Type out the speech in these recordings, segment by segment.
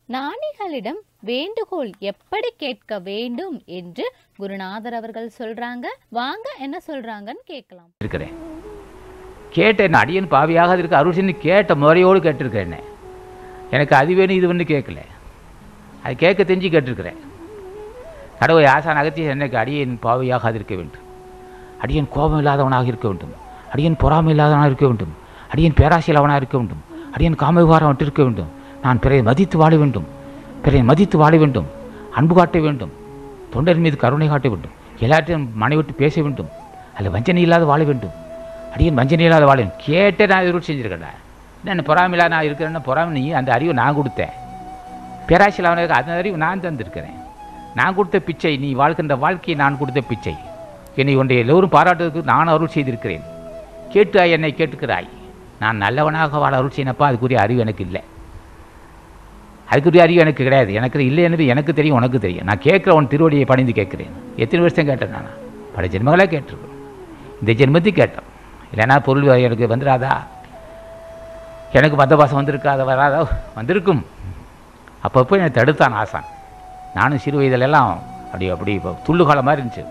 ஞானிகளிடம் வேண்டுகோள் எப்படி கேட்க வேண்டும் என்று குருநாதர் அவர்கள் சொல்றாங்க வாங்க என்ன சொல்றாங்கன்னு கேட்கலாம் இருக்கிறேன் கேட்டேன் அடியன் பாவியாக இருக்க அருள்சின்னு கேட்ட முறையோடு கேட்டிருக்கிறேன் எனக்கு அது வேணும் இது வேணும் கேட்கல அது கேட்க தெரிஞ்சு கேட்டிருக்கிறேன் கடவுள் ஆசான் அகத்திய எனக்கு அடியேன் பாவியாக இருக்க வேண்டும் அடியன் கோபம் இல்லாதவனாக இருக்க வேண்டும் அடியன் பொறாமை இல்லாதவனாக இருக்க வேண்டும் அடியன் பேராசியலவனாக இருக்க வேண்டும் அடியன் காமவிகாரம் விட்டு இருக்க வேண்டும் நான் பிறரை மதித்து வாழ வேண்டும் பிறரை மதித்து வாழ வேண்டும் அன்பு காட்ட வேண்டும் தொண்டரின் மீது கருணை காட்ட வேண்டும் எல்லாத்தையும் மனை விட்டு பேச வேண்டும் அதில் வஞ்சனை இல்லாத வாழ வேண்டும் அடியன் வஞ்சனை இல்லாத வாழ வேண்டும் கேட்டே நான் எதிர்ப்பு செஞ்சுருக்கேன் என்ன பொறாமையில்லா நான் இருக்கிறேன்னா பொறாமை நீ அந்த அறிவை நான் கொடுத்தேன் பேராசியில் அவனுக்கு அந்த அறிவு நான் தந்திருக்கிறேன் நான் கொடுத்த பிச்சை நீ வாழ்கின்ற வாழ்க்கையை நான் கொடுத்த பிச்சை என்னை ஒன்றை எல்லோரும் பாராட்டுவதற்கு நான் அருள் செய்திருக்கிறேன் கேட்டாய் என்னை கேட்டுக்கிறாய் நான் நல்லவனாக வாழ அருள் செய்யணப்பா அதுக்குரிய அறிவு எனக்கு இல்லை அதுக்குரிய அறிவு எனக்கு கிடையாது எனக்கு இல்லை என்பது எனக்கு தெரியும் உனக்கு தெரியும் நான் கேட்குற உன் திருவடியை பணிந்து கேட்குறேன் எத்தனை வருஷம் கேட்டேன் நான் பல ஜென்மங்களாக கேட்டிருக்கேன் இந்த ஜென்மத்தையும் கேட்டோம் இல்லைன்னா பொருள் எனக்கு வந்துடாதா எனக்கு மத பாசம் வந்திருக்காத வராதா வந்திருக்கும் அப்பப்போ என்னை தடுத்தான் ஆசான் நானும் சிறு வயதிலெல்லாம் அப்படி அப்படி இப்போ துள்ளு காலம் மாதிரி இருந்துச்சு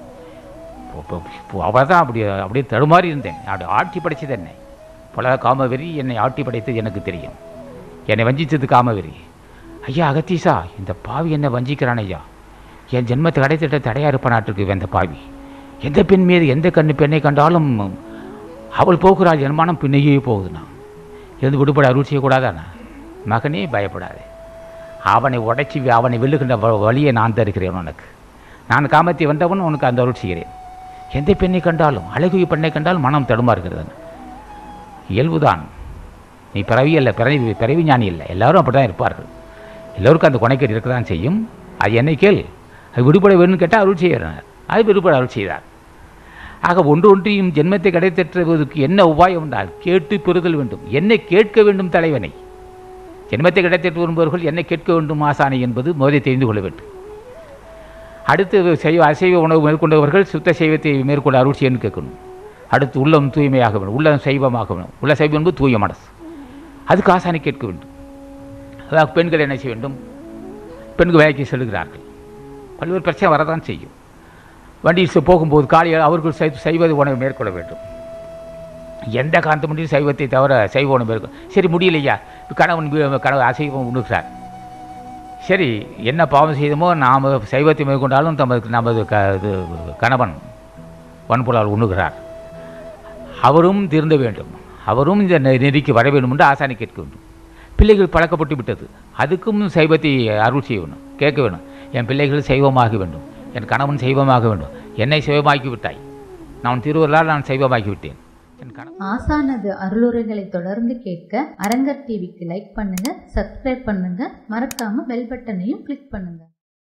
அவள் தான் அப்படி அப்படியே தடுமாறி இருந்தேன் அப்படி ஆட்டி படைச்சது என்னை பல காமவெறி என்னை ஆட்டி படைத்தது எனக்கு தெரியும் என்னை வஞ்சித்தது காமவெறி ஐயா அகத்தீசா இந்த பாவி என்னை வஞ்சிக்கிறான் ஐயா என் ஜென்மத்தை கடைத்திட்ட தடையாக இருப்பானாட்டிருக்கு இவன் இந்த பாவி எந்த பெண் மீது எந்த கண்ணு பெண்ணை கண்டாலும் அவள் போகிறாள் என் மனம் பின்னையே போகுதுண்ணா இருந்து விடுபட அருள் செய்யக்கூடாதாண்ணா மகனே பயப்படாது அவனை உடைச்சி அவனை வெல்லுகின்ற வ- வழியை நான் தருகிறேன் உனக்கு நான் காமத்தை வந்தவன் உனக்கு அந்த அருள் செய்கிறேன் எந்த பெண்ணை கண்டாலும் அழகு பெண்ணை கண்டால் மனம் தடுமாறுகிறது இயல்புதான் நீ பிறவி அல்ல பிறவி பிறவி ஞானி இல்லை எல்லாரும் அப்படி தான் இருப்பார்கள் எல்லோருக்கும் அந்த கொனைக்கேடு இருக்க தான் செய்யும் அது என்னை கேள் அது விடுபட வேணும்னு கேட்டால் அருள் செய்கிறார் அது விடுபட அருள் செய்தார் ஆக ஒன்று ஒன்றையும் ஜென்மத்தை கிடைத்தற்றுவதற்கு என்ன உபாயம் என்றால் கேட்டு பெறுதல் வேண்டும் என்னை கேட்க வேண்டும் தலைவனை ஜென்மத்தை கிடைத்தற்று வருபவர்கள் என்னை கேட்க வேண்டும் ஆசானை என்பது முதலை தெரிந்து கொள்ள வேண்டும் அடுத்து சைவ அசைவ உணவு மேற்கொண்டவர்கள் சுத்த சைவத்தை மேற்கொள்ள அருள் செய்யணும்னு கேட்கணும் அடுத்து உள்ளம் தூய்மையாக வேண்டும் உள்ளம் சைவமாக வேண்டும் உள்ள சைவம் என்பது தூய மனசு அதுக்கு ஆசானை கேட்க வேண்டும் அதாவது பெண்கள் என்ன செய்ய வேண்டும் பெண்கள் வேலைக்கு செல்கிறார்கள் பல்வேறு பிரச்சனை வரதான் செய்யும் வண்டியில் செ- போகும்போது காலையில் அவர்கள் சை சைவ உணவை மேற்கொள்ள வேண்டும் எந்த காரணத்து முடியும் சைவத்தை தவிர சைவ உணவு மேற்கொள்ள சரி முடியலையா இப்ப கணவன் வீ- கணவன் அசைவம் உண்ணுகிறார் சரி என்ன பாவம் செய்தமோ நாம் சைவத்தை மேற்கொண்டாலும் தமது நமது க இது கணவன் வன்புலால் உண்ணுகிறார் அவரும் திருந்த வேண்டும் அவரும் இந்த நெ- நெறிக்கு வர வேண்டும் என்று ஆசானை கேட்க வேண்டும் பிள்ளைகள் பழக்கப்பட்டு விட்டது அதுக்கும் சைவத்தை அருள் செய்ய வேணும் கேட்க வேணும் என் பிள்ளைகள் சைவமாக வேண்டும் என் கணவன் சைவமாக வேண்டும் என்னை சைவமாக்கி விட்டாய் நான் திருவருளால் நான் சைவமாக்கி விட்டேன் என் கணவன் ஆசானது அருளுரைகளை தொடர்ந்து கேட்க அரங்கர் டிவிக்கு லைக் பண்ணுங்க சப்ஸ்கிரைப் பண்ணுங்க மறக்காம பெல் பட்டனையும் கிளிக் பண்ணுங்க